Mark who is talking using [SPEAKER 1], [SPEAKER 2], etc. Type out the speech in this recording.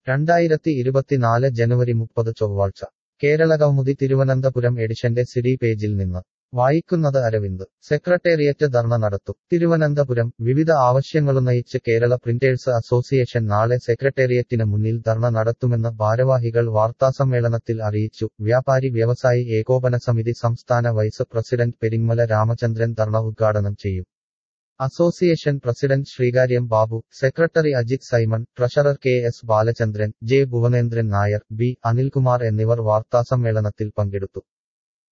[SPEAKER 1] രണ്ടായിരത്തി ഇരുപത്തിനാല് ജനുവരി മുപ്പത് ചൊവ്വാഴ്ച കേരള കൗമുദി തിരുവനന്തപുരം എഡിഷന്റെ സിഡി പേജിൽ നിന്ന് വായിക്കുന്നത് അരവിന്ദ് സെക്രട്ടേറിയറ്റ് ധർണ നടത്തും തിരുവനന്തപുരം വിവിധ ആവശ്യങ്ങളുന്നയിച്ച് കേരള പ്രിന്റേഴ്സ് അസോസിയേഷൻ നാളെ സെക്രട്ടേറിയറ്റിന് മുന്നിൽ ധർണ നടത്തുമെന്ന് ഭാരവാഹികൾ വാർത്താസമ്മേളനത്തിൽ അറിയിച്ചു വ്യാപാരി വ്യവസായി ഏകോപന സമിതി സംസ്ഥാന വൈസ് പ്രസിഡന്റ് പെരിങ്ങമല രാമചന്ദ്രൻ ധർണ ഉദ്ഘാടനം ചെയ്യും association president Sreekaryam Babu secretary Ajith Simon treasurer K S Balachandran J Bhuvanendran Nair B Anilkumar എന്നിവർ വാർത്താസമ്മേളനത്തിൽ പങ്കെടുത്തു